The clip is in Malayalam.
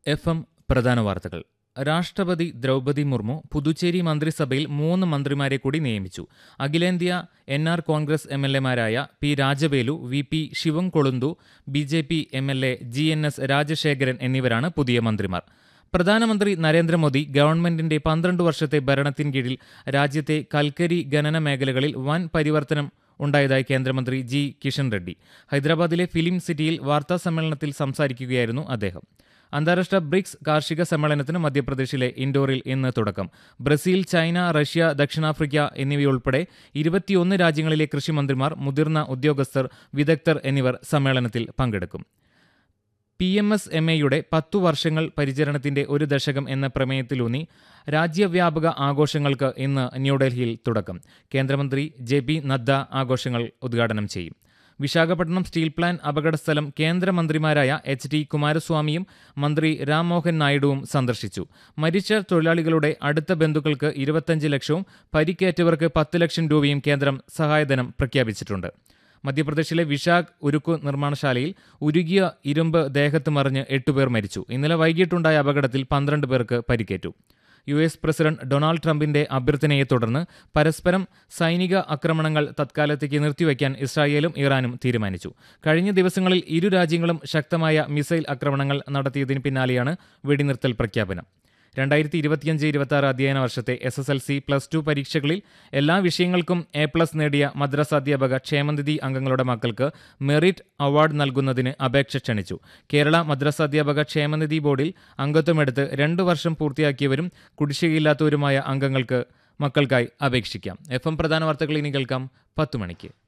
എഫ് എം പ്രധാന വാർത്തകൾ രാഷ്ട്രപതി ദ്രൗപദി മുർമു പുതുച്ചേരി മന്ത്രിസഭയിൽ മൂന്ന് മന്ത്രിമാരെ കൂടി നിയമിച്ചു അഖിലേന്ത്യാ N R Congress M L എമാരായ P Rajavelu V P Sivakolundhu B J P M L A G N S Rajasekaran എന്നിവരാണ് പുതിയ മന്ത്രിമാർ പ്രധാനമന്ത്രി നരേന്ദ്രമോദി ഗവൺമെന്റിന്റെ പന്ത്രണ്ട് വർഷത്തെ ഭരണത്തിൻ കീഴിൽ രാജ്യത്തെ കൽക്കരി ഖനന മേഖലകളിൽ വൻ പരിവർത്തനം ഉണ്ടായതായി കേന്ദ്രമന്ത്രി ജി കിഷൻ റെഡ്ഡി ഹൈദരാബാദിലെ ഫിലിം സിറ്റിയിൽ വാർത്താ സമ്മേളനത്തിൽ സംസാരിക്കുകയായിരുന്നു അദ്ദേഹം അന്താരാഷ്ട്ര ബ്രിക്സ് കാർഷിക സമ്മേളനത്തിന് മധ്യപ്രദേശിലെ ഇൻഡോറിൽ ഇന്ന് തുടക്കം ബ്രസീൽ ചൈന റഷ്യ ദക്ഷിണാഫ്രിക്ക എന്നിവയുൾപ്പെടെ ഇരുപത്തിയൊന്ന് രാജ്യങ്ങളിലെ കൃഷിമന്ത്രിമാർ മുതിർന്ന ഉദ്യോഗസ്ഥർ വിദഗ്ധർ എന്നിവർ സമ്മേളനത്തിൽ പങ്കെടുക്കും പി എം എസ് എം എയുടെ പത്തു വർഷങ്ങൾ പരിചരണത്തിന്റെ ഒരു ദശകം എന്ന പ്രമേയത്തിലൂന്നി രാജ്യവ്യാപക ആഘോഷങ്ങൾക്ക് ഇന്ന് ന്യൂഡൽഹിയിൽ തുടക്കം കേന്ദ്രമന്ത്രി ജെ പി നദ്ദ ആഘോഷങ്ങൾ ഉദ്ഘാടനം ചെയ്യും വിശാഖപട്ടണം സ്റ്റീൽ പ്ലാന്റ് അപകടസ്ഥലം കേന്ദ്രമന്ത്രിമാരായ എച്ച് ഡി കുമാരസ്വാമിയും മന്ത്രി രാംമോഹൻ നായിഡുവും സന്ദർശിച്ചു മരിച്ച തൊഴിലാളികളുടെ അടുത്ത ബന്ധുക്കൾക്ക് ഇരുപത്തഞ്ച് ലക്ഷവും പരിക്കേറ്റവർക്ക് പത്ത് ലക്ഷം രൂപയും കേന്ദ്രം സഹായധനം പ്രഖ്യാപിച്ചിട്ടുണ്ട് മധ്യപ്രദേശിലെ വിശാഖ് ഉരുക്കു നിർമ്മാണശാലയിൽ ഉരുകിയ ഇരുമ്പ് ദേഹത്ത് മറിഞ്ഞ് എട്ടുപേർ മരിച്ചു ഇന്നലെ വൈകിട്ടുണ്ടായ അപകടത്തിൽ പന്ത്രണ്ട് പേർക്ക് പരിക്കേറ്റു യു എസ് പ്രസിഡന്റ് ഡൊണാൾഡ് ട്രംപിന്റെ അഭ്യർത്ഥനയെ തുടർന്ന് പരസ്പരം സൈനിക ആക്രമണങ്ങൾ തത്കാലത്തേക്ക് നിർത്തിവെക്കാൻ ഇസ്രായേലും ഇറാനും തീരുമാനിച്ചു കഴിഞ്ഞ ദിവസങ്ങളിൽ ഇരു രാജ്യങ്ങളും ശക്തമായ മിസൈൽ ആക്രമണങ്ങൾ നടത്തിയതിന് പിന്നാലെയാണ് വെടിനിർത്തൽ പ്രഖ്യാപനം രണ്ടായിരത്തി ഇരുപത്തിയഞ്ച് ഇരുപത്തി ആറ് അധ്യയന വർഷത്തെ S S L C plus two പരീക്ഷകളിൽ എല്ലാ വിഷയങ്ങൾക്കും എ പ്ലസ് നേടിയ മദ്രസാധ്യാപക ക്ഷേമനിധി അംഗങ്ങളുടെ മക്കൾക്ക് മെറിറ്റ് അവാർഡ് നൽകുന്നതിന് അപേക്ഷ ക്ഷണിച്ചു കേരള മദ്രസാധ്യാപക ക്ഷേമനിധി ബോർഡിൽ അംഗത്വമെടുത്ത് രണ്ടു വർഷം പൂർത്തിയാക്കിയവരും കുടിശ്ശികയില്ലാത്തവരുമായ അംഗങ്ങൾക്ക് മക്കൾക്കായി അപേക്ഷിക്കാം എഫ് എം പ്രധാന വാർത്തകൾ ഇനി കേൾക്കാം പത്ത് മണിക്ക്